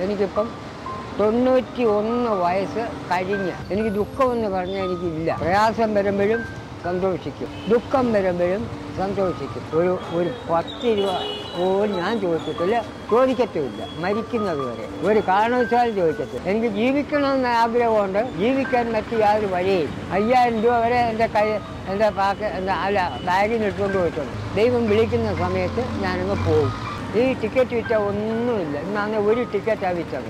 എനിക്കിപ്പം തൊണ്ണൂറ്റി ഒന്ന് വയസ്സ് കഴിഞ്ഞ് എനിക്ക് ദുഃഖമെന്ന് പറഞ്ഞാൽ എനിക്കില്ല പ്രയാസം വരുമ്പോഴും സന്തോഷിക്കും ദുഃഖം വരുമ്പോഴും സന്തോഷിക്കും ഒരു ഒരു പത്ത് രൂപ പോലും ഞാൻ ചോദിച്ചിട്ടില്ല ചോദിക്കത്തുമില്ല മരിക്കുന്നത് വരെ ഒരു കാരണവശാലും ചോദിക്കത്തില്ല എനിക്ക് ജീവിക്കണമെന്ന് ആഗ്രഹമുണ്ട് ജീവിക്കാൻ മറ്റു യാതൊരു വഴിയും അയ്യായിരം രൂപ വരെ എൻ്റെ കൈ എൻ്റെ പാക്ക് എൻ്റെ അല്ല ബാഗിൽ ഇട്ടുകൊണ്ട് പോയിട്ടുണ്ട് ദൈവം വിളിക്കുന്ന സമയത്ത് ഞാനങ്ങ് പോകും ഈ ടിക്കറ്റ് വിറ്റാൽ ഒന്നുമില്ല ഇന്നാണ് ഒരു ടിക്കറ്റാണ് വിറ്റത്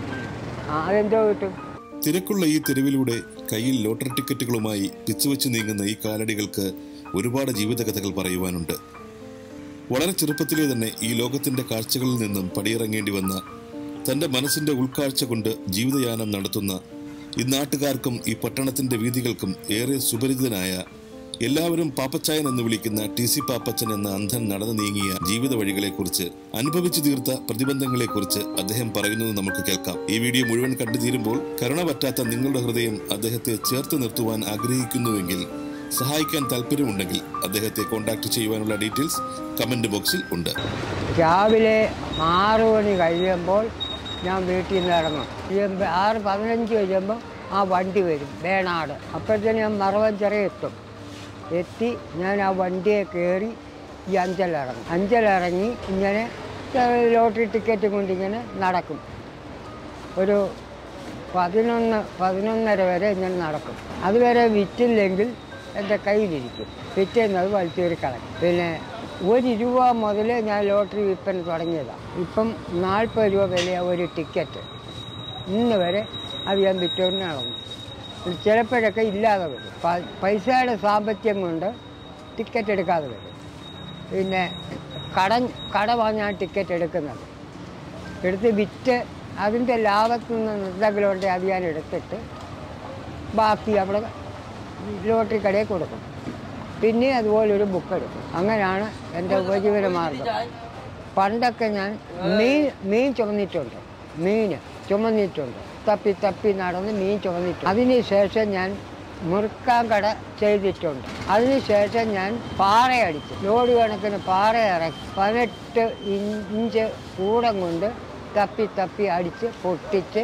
ആ അതെന്തോ കിട്ടും തിരക്കുള്ള ഈ തെരുവിലൂടെ കയ്യിൽ ലോട്ടറി ടിക്കറ്റുകളുമായി പിച്ചുവെച്ച് നീങ്ങുന്ന ഈ കാലടികൾക്ക് ഒരുപാട് ജീവിതകഥകൾ പറയുവാനുണ്ട് വളരെ ചെറുപ്പത്തിലേ തന്നെ ഈ ലോകത്തിന്റെ കാഴ്ചകളിൽ നിന്നും പടിയിറങ്ങേണ്ടി വന്ന തന്റെ മനസ്സിന്റെ ഉൾക്കാഴ്ച കൊണ്ട് ജീവിതയാനം നടത്തുന്ന ഈ നാട്ടുകാർക്കും ഈ പട്ടണത്തിന്റെ വീതികൾക്കും ഏറെ സുപരിചിതനായ എല്ലാവരും പാപ്പച്ചായൻ എന്ന് വിളിക്കുന്ന ടി സി പാപ്പച്ചൻ എന്ന അന്ധൻ നടന്നു നീങ്ങിയ ജീവിത വഴികളെക്കുറിച്ച് അനുഭവിച്ചു തീർത്ത പ്രതിബന്ധങ്ങളെക്കുറിച്ച് അദ്ദേഹം പറയുന്നത് നമുക്ക് കേൾക്കാം ഈ വീഡിയോ മുഴുവൻ കണ്ടു തീരുമ്പോൾ കരുണ പറ്റാത്ത നിങ്ങളുടെ ഹൃദയം അദ്ദേഹത്തെ ചേർത്ത് നിർത്തുവാൻ ആഗ്രഹിക്കുന്നുവെങ്കിൽ സഹായിക്കാൻ താല്പര്യമുണ്ടെങ്കിൽ അദ്ദേഹത്തെ കോൺടാക്ട് ചെയ്യുവാനുള്ള ഡീറ്റെയിൽസ് കമന്റ് ബോക്സിൽ ഉണ്ട് രാവിലെ ആറ് മണി കഴിയുമ്പോൾ ഞാൻ വീട്ടിൽ നിന്ന് ഇറങ്ങും ഈ ആറ് പതിനഞ്ച് കഴിയുമ്പോൾ ആ വണ്ടി വരും വേണാട് അപ്പോഴത്തേന് ഞാൻ മറവഞ്ചിറ എത്തും എത്തി ഞാൻ ആ വണ്ടിയെ കയറി ഈ അഞ്ചലിറങ്ങും അഞ്ചലിറങ്ങി ഇങ്ങനെ ലോട്ടറി ടിക്കറ്റ് കൊണ്ടിങ്ങനെ നടക്കും ഒരു പതിനൊന്ന് പതിനൊന്നര വരെ ഇങ്ങനെ നടക്കും അതുവരെ വിറ്റില്ലെങ്കിൽ എൻ്റെ കയ്യിലിരിക്കും പിറ്റേന്നത് വലിച്ചേറി കളയും പിന്നെ ഒരു രൂപ മുതൽ ഞാൻ ലോട്ടറി വിൽപ്പന തുടങ്ങിയതാണ് ഇപ്പം നാൽപ്പത് രൂപ വിലയാണ് ഒരു ടിക്കറ്റ് ഇന്ന് വരെ അത് ഞാൻ വിറ്റുകൊണ്ട് നടന്നു ഇത് ചിലപ്പോഴൊക്കെ ഇല്ലാതെ വരും പ- പൈസയുടെ സാമ്പത്തികം കൊണ്ട് ടിക്കറ്റ് എടുക്കാതെ വരും പിന്നെ കടം കട വാങ്ങാൻ ടിക്കറ്റ് എടുക്കുന്നത് എടുത്ത് വിറ്റ് അതിൻ്റെ ലാഭത്തിൽ നിന്ന് എന്തെങ്കിലും ഉണ്ടെങ്കിൽ അത് ഞാൻ എടുത്തിട്ട് ബാക്കി അവിടെ ലോട്ടറി കടയിൽ കൊടുക്കും പിന്നെ അതുപോലെ ഒരു ബുക്ക് എടുക്കും അങ്ങനെയാണ് എൻ്റെ ഉപജീവന മാർഗം പണ്ടൊക്കെ ഞാൻ മീൻ മീൻ ചുമന്നിട്ടുണ്ട് മീൻ ചുമന്നിട്ടുണ്ട് തപ്പി തപ്പി നടന്ന് മീൻ ചുമന്നിട്ടുണ്ട് അതിനുശേഷം ഞാൻ മുറുക്കാൻ കട ചെയ്തിട്ടുണ്ട് അതിനുശേഷം ഞാൻ പാറയടിച്ചു ലോഡ് കണക്കിന് പാറ ഇറക്കി പതിനെട്ട് ഇഞ്ച് കൂടം കൊണ്ട് തപ്പി തപ്പി അടിച്ച് പൊട്ടിച്ച്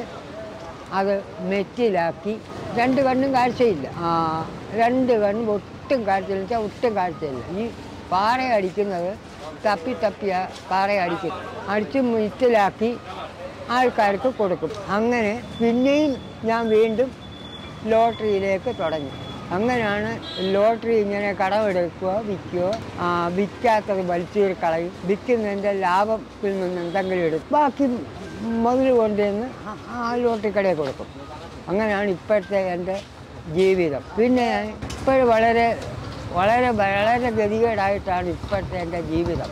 അത് നെറ്റിലാക്കി രണ്ട് കണ്ണും കാഴ്ചയില്ല ആ രണ്ട് കണ്ണും ഒട്ടും കാഴ്ചയില്ല വെച്ചാൽ ഒട്ടും കാഴ്ചയില്ല ഈ പാറ അടിക്കുന്നത് തപ്പി തപ്പിയ പാറ അടിക്കും അടിച്ച് നെറ്റിലാക്കി ആൾക്കാർക്ക് കൊടുക്കും അങ്ങനെ പിന്നെയും ഞാൻ വീണ്ടും ലോട്ടറിയിലേക്ക് തുടങ്ങി അങ്ങനെയാണ് ലോട്ടറി ഇങ്ങനെ കടമെടുക്കുക വിൽക്കുകയോ വിൽക്കാത്തത് വലിച്ചൂരി കളയും വിൽക്കുന്നതിൻ്റെ ലാഭത്തിൽ നിന്ന് എന്തെങ്കിലും എടുക്കും ബാക്കി മുതൽ കൊണ്ടുവന്ന് ആ- ആ ലോട്ടറി കടയിൽ കൊടുക്കും അങ്ങനെയാണ് ഇപ്പോഴത്തെ എൻ്റെ ജീവിതം പിന്നെ ഇപ്പോഴും വളരെ വളരെ വളരെ ഗതികേടായിട്ടാണ് ഇപ്പോഴത്തെ എൻ്റെ ജീവിതം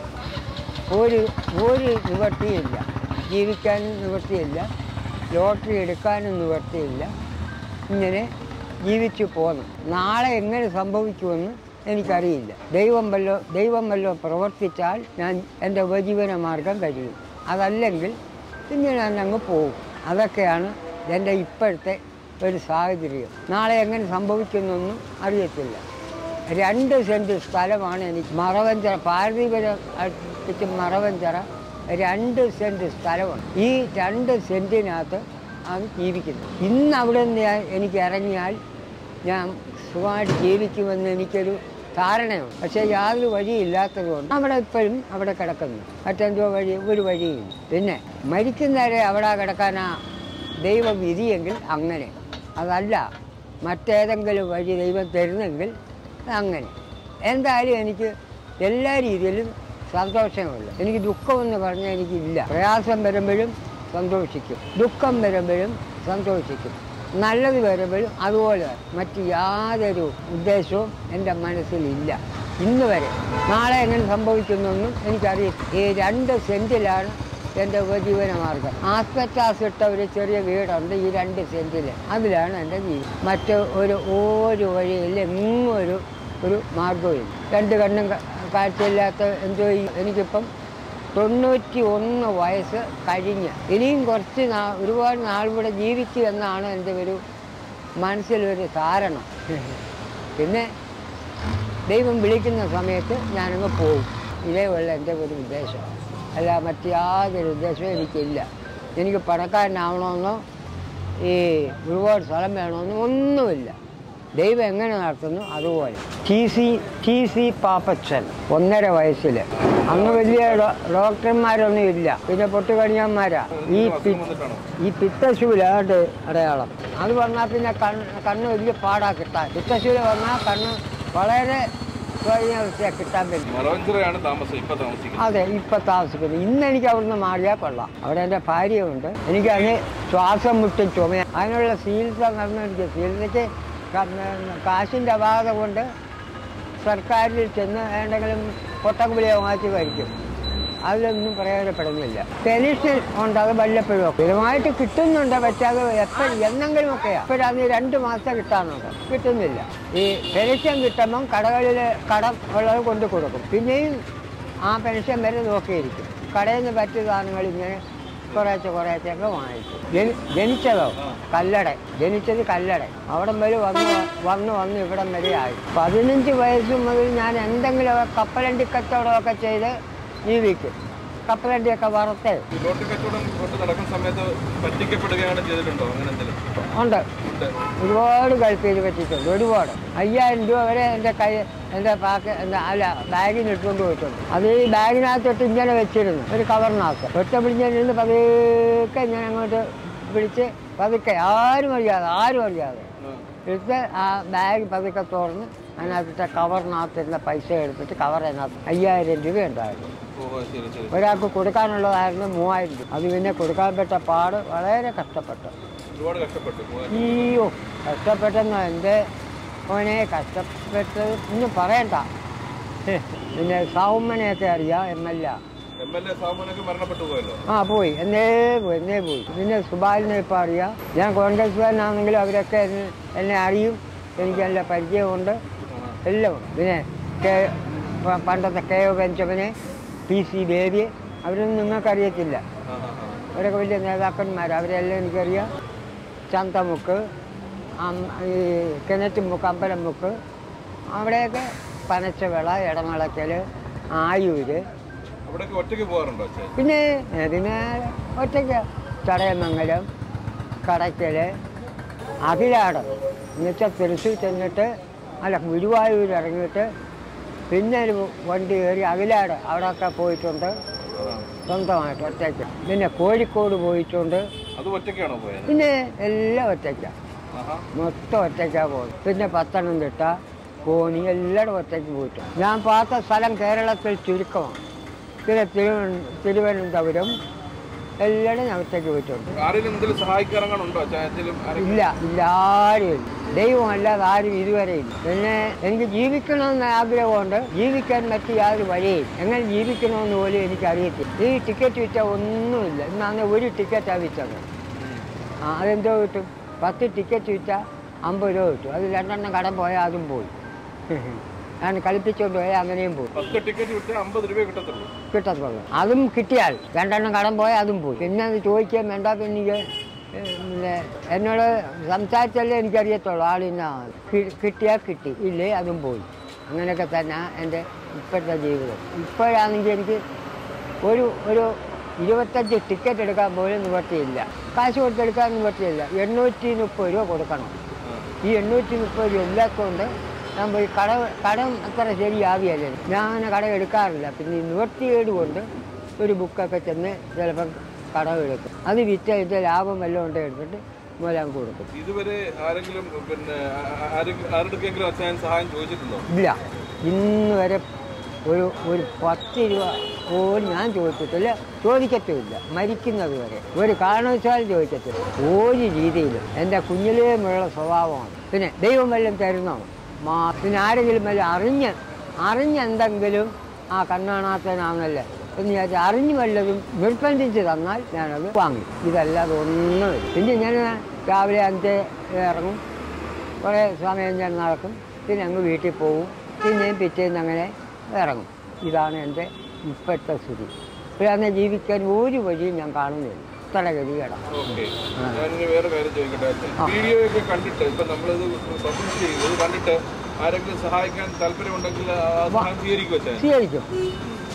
ഒരു ഒരു നിവൃത്തിയില്ല ജീവിക്കാനും നിവൃത്തിയില്ല ലോട്ടറി എടുക്കാനും നിവൃത്തിയില്ല ഇങ്ങനെ ജീവിച്ചു പോന്നു നാളെ എങ്ങനെ സംഭവിക്കുമെന്ന് എനിക്കറിയില്ല ദൈവം വല്ലോ ദൈവം വല്ലോ പ്രവർത്തിച്ചാൽ ഞാൻ എൻ്റെ ഉപജീവന മാർഗം കഴിയും അതല്ലെങ്കിൽ പിന്നെ ഞാൻ അങ്ങ് പോകും അതൊക്കെയാണ് എൻ്റെ ഇപ്പോഴത്തെ ഒരു സാഹചര്യം നാളെ എങ്ങനെ സംഭവിക്കുന്നൊന്നും അറിയത്തില്ല രണ്ട് സെൻറ്റ് സ്ഥലമാണ് എനിക്ക് മറവഞ്ചിറ പാരദീപുരം അടുത്ത് മറവഞ്ചിറ രണ്ട് സെൻറ്റ് സ്ഥലമാണ് ഈ രണ്ട് സെൻറ്റിനകത്ത് ആണ് ജീവിക്കുന്നത് ഇന്ന് അവിടെ നിന്ന് ഞാൻ എനിക്ക് ഇറങ്ങിയാൽ ഞാൻ സുഖമായിട്ട് ജീവിക്കുമെന്ന് എനിക്കൊരു ധാരണയുണ്ട് പക്ഷേ യാതൊരു വഴിയില്ലാത്തത് കൊണ്ട് അവിടെ ഇപ്പോഴും അവിടെ കിടക്കുന്നു മറ്റെന്തോ വഴി ഒരു വഴിയില്ല പിന്നെ മരിക്കുന്നവരെ അവിടെ കിടക്കാനാ ദൈവം വിധിയെങ്കിൽ അങ്ങനെ അതല്ല മറ്റേതെങ്കിലും വഴി ദൈവം തരുന്നെങ്കിൽ അങ്ങനെ എന്തായാലും എനിക്ക് എല്ലാ രീതിയിലും സന്തോഷമുള്ളൂ എനിക്ക് ദുഃഖമെന്ന് പറഞ്ഞാൽ എനിക്കില്ല പ്രയാസം വരുമ്പോഴും സന്തോഷിക്കും ദുഃഖം വരുമ്പോഴും സന്തോഷിക്കും നല്ലത് വരുമ്പോഴും അതുപോലെ മറ്റ് യാതൊരു ഉദ്ദേശവും എൻ്റെ മനസ്സിലില്ല ഇന്ന് വരെ നാളെ എങ്ങനെ സംഭവിക്കുന്നൊന്നും എനിക്കറിയാം ഈ രണ്ട് സെൻറ്റിലാണ് എൻ്റെ ഉപജീവന മാർഗം ആസ്പെറ്റാസ് ഇട്ട ഒരു ചെറിയ വീടുണ്ട് ഈ രണ്ട് സെൻറ്റിൽ അതിലാണ് എൻ്റെ ജീവിതം മറ്റ് ഒരു ഒരു വഴിയില്ല എങ്ങും ഒരു ഒരു മാർഗവും രണ്ട് കണ്ണും ക- കാഴ്ചയില്ലാത്ത എന്തോ ഈ- എനിക്കിപ്പം തൊണ്ണൂറ്റി ഒന്ന് വയസ്സ് കഴിഞ്ഞ് ഇനിയും കുറച്ച് നാ ഒരുപാട് നാൾ കൂടെ ജീവിച്ചു എന്നാണ് എൻ്റെ ഒരു മനസ്സിലൊരു ധാരണ പിന്നെ ദൈവം വിളിക്കുന്ന സമയത്ത് ഞാനങ്ങ് പോകും ഇതേ ഉള്ള എൻ്റെ ഒരു ഉദ്ദേശം അല്ല മറ്റ് യാതൊരു ഉദ്ദേശവും എനിക്കില്ല എനിക്ക് പണക്കാരനാവണമെന്നോ ഈ ഒരുപാട് സ്ഥലം വേണമെന്നോ ഒന്നുമില്ല ദൈവം എങ്ങനെ നടത്തുന്നു അതുപോലെ T C T C Pappachan ഒന്നര വയസ്സിൽ അന്ന് വലിയ ഡോ- ഡോക്ടർമാരൊന്നും ഇല്ല പിന്നെ പൊട്ടുകണിയന്മാരാ ഈ പി ഈ പിത്തശൂലാണ്ട് അടയാളം അത് വന്നാൽ പിന്നെ കണ്ണ് കണ്ണ് വലിയ പാടാ കിട്ടാൻ പിത്തശൂല വന്നാൽ കണ്ണ് വളരെ കഴിഞ്ഞ അവസ്ഥയാണ് കിട്ടാൻ പറ്റും മറവഞ്ചിറയാണ് താമസം ഇപ്പൊ താമസിക്കുന്നത് അതെ ഇപ്പൊ താമസിക്കുന്നത് ഇന്ന് എനിക്ക് അവിടുന്ന് മാറിയാൽ കൊള്ളാം അവിടെ എൻ്റെ ഭാര്യയുണ്ട് എനിക്ക് അതിന് ശ്വാസം മുട്ടും ചുമ അതിനുള്ള ചികിത്സ നടന്നെനിക്ക് ചികിത്സയ്ക്ക് ക- കാശിൻ്റെ അപാകത കൊണ്ട് സർക്കാരിൽ ചെന്ന് എന്തെങ്കിലും പൊട്ടക്കുളിയോ മാറ്റി കഴിക്കും അതിലൊന്നും പ്രയോജനപ്പെടുന്നില്ല പെൻഷൻ ഉണ്ട് അത് വല്ലപ്പോഴും ഒക്കെ സ്ഥിരമായിട്ട് കിട്ടുന്നുണ്ട് പക്ഷെ അത് എപ്പോഴും എന്നെങ്കിലും ഒക്കെയാണ് ഇപ്പോഴത് രണ്ട് മാസം കിട്ടാനുണ്ട് കിട്ടുന്നില്ല ഈ പെൻഷൻ കിട്ടുമ്പം കടകളിൽ കടം ഉള്ളത് കൊണ്ട് കൊടുക്കും പിന്നെയും ആ പെൻഷൻ വരെ നോക്കിയിരിക്കും കടയിൽ നിന്ന് പറ്റിയ സാധനങ്ങൾ ഇങ്ങനെ കുറേശ്ശെ കുറേശ്ശെയൊക്കെ വാങ്ങിക്കും ജനി- ജനിച്ചതോ കല്ലട ജനിച്ചത് കല്ലട അവിടം വരെ വന്ന് വന്ന് വന്ന് ഇവിടം വരെ ആയി പതിനഞ്ച് വയസ്സ് മുതൽ ഞാൻ എന്തെങ്കിലും കപ്പലണ്ടി കച്ചവടമൊക്കെ ചെയ്ത് ജീവിക്കും കപ്പലണ്ടിയൊക്കെ വറുത്ത് ഈ ലോട്ടറി കച്ചവടം കൊണ്ട് നടക്കുന്ന സമയത്ത് പറ്റിക്കപ്പെടുകയാണ് ചെയ്തിട്ടുണ്ടോ അങ്ങനെ എന്തെങ്കിലും ഉണ്ട് ഉണ്ട്. ഒരുപാട് ഗൾഫിൽ പറ്റിയിട്ടുണ്ട് ഒരുപാട് അയ്യായിരം രൂപ വരെ എൻ്റെ കൈ എൻ്റെ പാക്ക് എൻ്റെ അല്ല ബാഗിന് ഇട്ടുകൊണ്ട് പോയിട്ടുണ്ട് അത് ഈ ബാഗിനകത്തിട്ട് ഇങ്ങനെ വെച്ചിരുന്നു ഒരു കവറിനകത്ത് ഒറ്റ പിടിച്ചിരുന്ന് പതുക്കെ ഞാൻ അങ്ങോട്ട് പിടിച്ച് പതുക്കെ ആരും അറിയാതെ ആരും അറിയാതെ ആ. എടുത്ത് ആ ബാഗ് പതുക്കെ തുറന്ന് അതിനകത്തിട്ട് കവറിനകത്തിരുന്ന പൈസ എടുത്തിട്ട് കവറിനകത്ത് അയ്യായിരം രൂപ ഉണ്ടായിരുന്നു ഓ ശരി ശരി ഒരാൾക്ക് കൊടുക്കാനുള്ളതായിരുന്നു മൂവായിരം രൂപ അത് പിന്നെ കൊടുക്കാൻ പറ്റ പാട് വളരെ കഷ്ടപ്പെട്ടു ഒരുപാട് കഷ്ടപ്പെട്ടു അയ്യോ കഷ്ടപ്പെട്ടെന്നോ എൻ്റെ മോനെ കഷ്ടപ്പെട്ടത് ഒന്നും പറയണ്ട പിന്നെ സൗമ്മനെയൊക്കെ അറിയാം M L A M L A സാമൂനൊക്കെ മരണപ്പെട്ടു പോയല്ലോ ആ പോയി എന്നേ പോയി എന്നേ പോയി പിന്നെ സുബാലിനെ ഇപ്പം അറിയാം ഞാൻ കോൺഗ്രസ്സുകാരനാണെങ്കിലും അവരൊക്കെ എന്നെ എന്നെ അറിയും എനിക്ക് നല്ല പരിചയമുണ്ട് എല്ലാം ഉണ്ട് പിന്നെ കെ പ- പണ്ടത്തെ കെ ഒ ബെഞ്ചമിനെ പി സി ബേബി അവരൊന്നും നിങ്ങൾക്കറിയത്തില്ല ആ, ആ, ആ. അവരൊക്കെ വലിയ നേതാക്കന്മാർ അവരെല്ലാം എനിക്കറിയാം ചന്തമുക്ക് അം- ഈ കിണറ്റ് മുക്ക് അമ്പലം മുക്ക് അവിടെയൊക്കെ പനച്ചവിള ഇടമളക്കൽ ആയൂര് അവിടേക്ക് ഒറ്റയ്ക്ക് പോകാറുണ്ടോ അച്ഛൻ പിന്നെ പിന്നെ ഒറ്റയ്ക്ക് ചടയമംഗലം കടയ്ക്കൽ അഖിലാടം എന്നുവെച്ചാൽ തൃശ്ശൂർ ചെന്നിട്ട് അല്ല ഗുരുവായൂർ ഇറങ്ങിയിട്ട് പിന്നെ ഒരു വണ്ടി കയറി അഖിലാട് അവിടെയൊക്കെ പോയിട്ടുണ്ട് സ്വന്തമായിട്ട് ഒറ്റയ്ക്ക് പിന്നെ കോഴിക്കോട് പോയിട്ടുണ്ട് അത് ഒറ്റയ്ക്കാണോ പോയത് പിന്നെ എല്ലാം ഒറ്റയ്ക്കാണ് ആഹാ മൊത്തം ഒറ്റയ്ക്കാണ് പോകുന്നത് പിന്നെ പത്തനംതിട്ട കോണി എല്ലായിടും ഒറ്റയ്ക്ക് പോയിട്ടുണ്ട് ഞാൻ പാർത്ത സ്ഥലം കേരളത്തിൽ ചുരുക്കമാണ് പിന്നെ തിരുവന തിരുവനന്തപുരം എല്ലായിടും ഞാൻ ഒറ്റയ്ക്ക് പോയിട്ടുണ്ട് ആരെങ്കിലും എന്തെങ്കിലും സഹായിക്കാറങ്ങാനുണ്ടോ അച്ഛനും ആരെങ്കിലും ഇല്ല ഇല്ല ആരും ഇല്ല ദൈവമല്ലാതെ ആരും ഇതുവരെ ഇല്ല പിന്നെ എനിക്ക് ജീവിക്കണമെന്ന് ആഗ്രഹമുണ്ട് ജീവിക്കാൻ പറ്റിയ യാതൊരു വഴിയും എങ്ങനെ ജീവിക്കണമെന്ന് പോലും എനിക്ക് അറിയത്തില്ല ഈ ടിക്കറ്റ് വിറ്റാൽ ഒന്നുമില്ല ഇന്നാണ് ഒരു ടിക്കറ്റാണ് വിറ്റത് ആ അതെന്തോ കിട്ടും പത്ത് ടിക്കറ്റ് വിറ്റാൽ അമ്പത് രൂപ കിട്ടും അത് രണ്ടെണ്ണം കടം പോയാൽ അതും പോയി ഞാൻ കളിപ്പിച്ചുകൊണ്ട് പോയാൽ അങ്ങനെയും പോയി പത്ത് ടിക്കറ്റ് വിട്ട് അമ്പത് രൂപ കിട്ടത്തുള്ളൂ കിട്ടത്തുള്ളൂ അതും കിട്ടിയാൽ രണ്ടെണ്ണം കടം പോയാൽ അതും പോയി പിന്നെ അത് ചോദിക്കാൻ വേണ്ട പിന്നെ എനിക്ക് ഏ, പിന്നെ എന്നോട് സംസാരിച്ചല്ലേ എനിക്കറിയത്തുള്ളൂ ആളിന്ന കിട്ടിയാൽ കിട്ടി ഇല്ലേ അതും പോയി അങ്ങനെയൊക്കെ തന്നെ എൻ്റെ ഇപ്പോഴത്തെ ജീവിതം ഇപ്പോഴാണെങ്കിൽ എനിക്ക് ഒരു ഒരു ഇരുപത്തഞ്ച് ടിക്കറ്റ് എടുക്കാൻ പോലും നിവർത്തിയില്ല കാശ് കൊടുത്തെടുക്കാൻ നിവർത്തിയില്ല എണ്ണൂറ്റി മുപ്പത് രൂപ കൊടുക്കണം ഈ എണ്ണൂറ്റി മുപ്പത് രൂപ ഇല്ലാത്തതുകൊണ്ട് ഞാൻ പോയി കട കടം അത്ര ശരിയാവിയല്ലേ ഞാൻ അങ്ങനെ കടം എടുക്കാറില്ല പിന്നെ ഈ നിവർത്തികേട് കൊണ്ട് ഒരു ബുക്കൊക്കെ ചെന്ന് ചിലപ്പം കടം എടുക്കും അത് വിറ്റ് അതിൻ്റെ ലാഭം വല്ലതും ഉണ്ടെങ്കിൽ എടുത്തിട്ട് മൂലം കൊടുക്കും ഇതുവരെ ആരെങ്കിലും പിന്നെ ആ- ആരെ- ആരുടെക്കെങ്കിലും അച്ഛൻ സഹായം ചോദിച്ചിട്ടുണ്ടോ ഇല്ല ഇന്ന് വരെ ഒരു ഒരു പത്ത് രൂപ പോലും ഞാൻ ചോദിച്ചിട്ടില്ല ചോദിക്കത്തുമില്ല മരിക്കുന്നത് വരെ ഒരു കാരണവശാലും ചോദിക്കത്തില്ല ഒരു രീതിയിലും എൻ്റെ കുഞ്ഞിലേ മുള്ള സ്വഭാവമാണ് പിന്നെ ദൈവം വല്ലതും തരുന്നോ മാ പിന്നെ ആരെങ്കിലും വല്ല അറിഞ്ഞ് അറിഞ്ഞെന്തെങ്കിലും ആ കണ്ണാണാത്തനാണല്ലേ എന്ന് വിചാരിച്ച് അറിഞ്ഞു വല്ലതും നിർബന്ധിച്ച് തന്നാൽ ഞാനത് വാങ്ങി ഇതല്ലാതെ ഒന്നുമില്ല പിന്നെ ഞാൻ രാവിലെ അഞ്ച് ഇറങ്ങും കുറേ സമയം ഞാൻ നടക്കും പിന്നെ അങ്ങ് വീട്ടിൽ പോകും പിന്നെയും പിറ്റേന്ന് അങ്ങനെ ഇറങ്ങും ഇതാണ് എൻ്റെ ഇപ്പോഴത്തെ സ്ഥിതി ഇപ്പോഴാണ് ജീവിക്കാൻ ഒരു വഴിയും ഞാൻ കാണുന്നില്ല സ്ഥലഗതികേടാണ് ഓക്കെ ഞാനിനി വേറെ കാര്യം ചോദിക്കട്ടെ അച്ഛൻ വീഡിയോ ഒക്കെ കണ്ടിട്ട് ഇപ്പൊ നമ്മളിത് പബ്ലിഷ് ചെയ്തു ഇത് കണ്ടിട്ട് ആരെങ്കിലും സഹായിക്കാൻ താല്പര്യമുണ്ടെങ്കിൽ ആ സഹായം സ്വീകരിക്കും അച്ഛൻ സ്വീകരിക്കും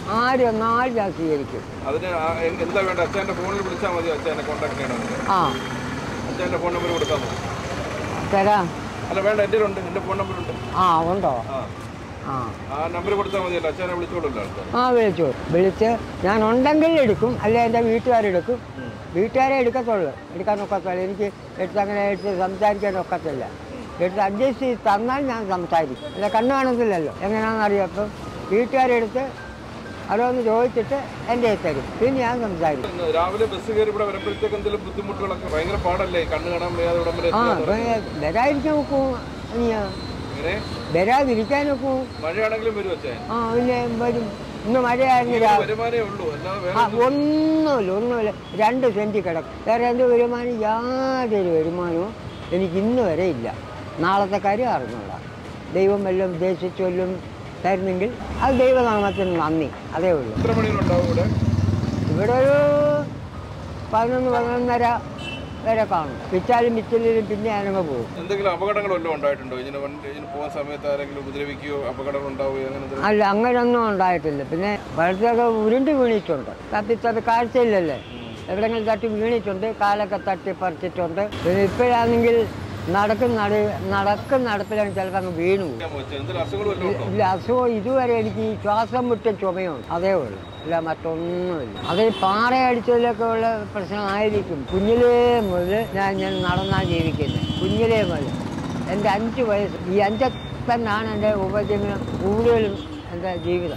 ആര് വന്നാലും ഞാൻ സ്വീകരിക്കും അതിന് ആ- എ- എന്താ വേണ്ട അച്ഛൻ്റെ ഫോണിൽ വിളിച്ചാൽ മതി അച്ഛനെ കോൺടാക്ട് ചെയ്യണമെങ്കിൽ ആ അച്ഛൻ്റെ ഫോൺ നമ്പർ കൊടുക്കാമോ തരാം അല്ല വേണ്ട എൻ്റെ ഉണ്ട് എൻ്റെ ഫോൺ നമ്പർ ഉണ്ട് ആ ഉണ്ടോ ആ ആ ആ നമ്പർ കൊടുത്താൽ മതിയല്ലോ അച്ഛനെ വിളിച്ചോളൂല്ലോ ആൾക്കാർ ആ വിളിച്ചു വിളിച്ച് ഞാൻ ഉണ്ടെങ്കിൽ എടുക്കും അല്ലെ എൻ്റെ വീട്ടുകാരെടുക്കും വീട്ടുകാരെ എടുക്കത്തുള്ളൂ എടുക്കാൻ ഒക്കത്തുള്ളൂ എനിക്ക് എടുത്ത് അങ്ങനെ എടുത്ത് സംസാരിക്കാൻ ഒക്കത്തില്ല എടുത്ത് അഡ്ജസ്റ്റ് ചെയ്ത് തന്നാൽ ഞാൻ സംസാരിക്കും അല്ല കണ്ണു കാണത്തില്ലല്ലോ എങ്ങനെയാണെന്ന് അറിയാം അപ്പം വീട്ടുകാരെടുത്ത് അതൊന്ന് ചോദിച്ചിട്ട് എൻ്റെ കയ്യിൽ തരും പിന്നെ ഞാൻ സംസാരിക്കും ഇന്ന് രാവിലെ ബസ് കയറി ഇവിടെ വരുമ്പോഴത്തേക്ക് എന്തെങ്കിലും ബുദ്ധിമുട്ടുകളൊക്കെ ഭയങ്കര പാടല്ലേ കണ്ണ് കാണാൻ വയ്യാതെ ഇവിടം വരെ ആ എത്തുക എന്ന് അപ്പം വരാതിരിക്കാൻ നോക്കും ഇനിയാ ഇങ്ങനെ വരാതിരിക്കാൻ നോക്കും മഴയാണെങ്കിലും വരും അച്ഛൻ ആ പിന്നെ വരും ഇന്ന് മഴയായിരുന്നു രാവിലെ വരുമാനേ ഉള്ളൂ അല്ലാതെ ആ വേറെ ഒന്നുമില്ല ഒന്നുമില്ല രണ്ട് സെൻറ്റ് കിടക്കും വേറെ എന്ത് വരുമാനം യാതൊരു വരുമാനവും എനിക്ക് ഇന്ന് വരെ ഇല്ല നാളത്തെ കാര്യം അറിഞ്ഞൂടാ ദൈവം വല്ലതും ഉദ്ദേശിച്ചു വല്ലതും തരുന്നെങ്കിൽ അത് ദൈവനാമത്തിന് നന്ദി അതേ ഉള്ളൂ എത്ര മണിയിലുണ്ടാവും ഇവിടെ ഇവിടെ ഒരു പതിനൊന്ന് പതിനൊന്നര വരെ കാണും വിറ്റാലും വിറ്റിലും പിന്നെ ഞാനങ്ങ് പോകും എന്തെങ്കിലും അപകടങ്ങൾ വല്ലതും ഉണ്ടായിട്ടുണ്ടോ ഇതിന് വണ്ടി ഇതിന് പോകുന്ന സമയത്ത് ആരെങ്കിലും ഉപദ്രവിക്കുകയോ അപകടങ്ങൾ ഉണ്ടാവുകയോ അങ്ങനെ എന്തെങ്കിലും? അല്ല അങ്ങനെയൊന്നും ഉണ്ടായിട്ടില്ല പിന്നെ വെള്ളത്തൊക്കെ ഉരുണ്ട് വീണിട്ടുണ്ട് തപ്പിത്തത് കാഴ്ചയില്ലല്ലേ എവിടെങ്കിലും തട്ടി വീണിട്ടുണ്ട് കാലൊക്കെ തട്ടി പറിച്ചിട്ടുണ്ട് പിന്നെ ഇപ്പോഴാണെങ്കിൽ നടക്കും നട നടക്കും നടപ്പിലാണ് ചിലപ്പോൾ അങ്ങ് വീണു പോകും അറിയാമോ അച്ഛൻ? എന്തെങ്കിലും അസുഖങ്ങൾ വല്ലതും ഉണ്ടോ ഇല്ല അസുഖം ഇതുവരെ എനിക്ക് ഈ ശ്വാസം മുട്ട ചുമയുണ്ട് അതേ ഉള്ളൂ അല്ല മറ്റൊന്നുമില്ല അത് ഈ പാറ അടിച്ചതിലൊക്കെ ഉള്ള പ്രശ്നമായിരിക്കും കുഞ്ഞിലേ മുതൽ ഞാൻ ഞാൻ നടന്നാണ് ജീവിക്കുന്നത് കുഞ്ഞിലേ മുതൽ എൻ്റെ അഞ്ച് വയസ്സ് ഈ അഞ്ച് തന്നെയാണ് എൻ്റെ ഉപജീവനം കൂടുതലും എൻ്റെ ജീവിതം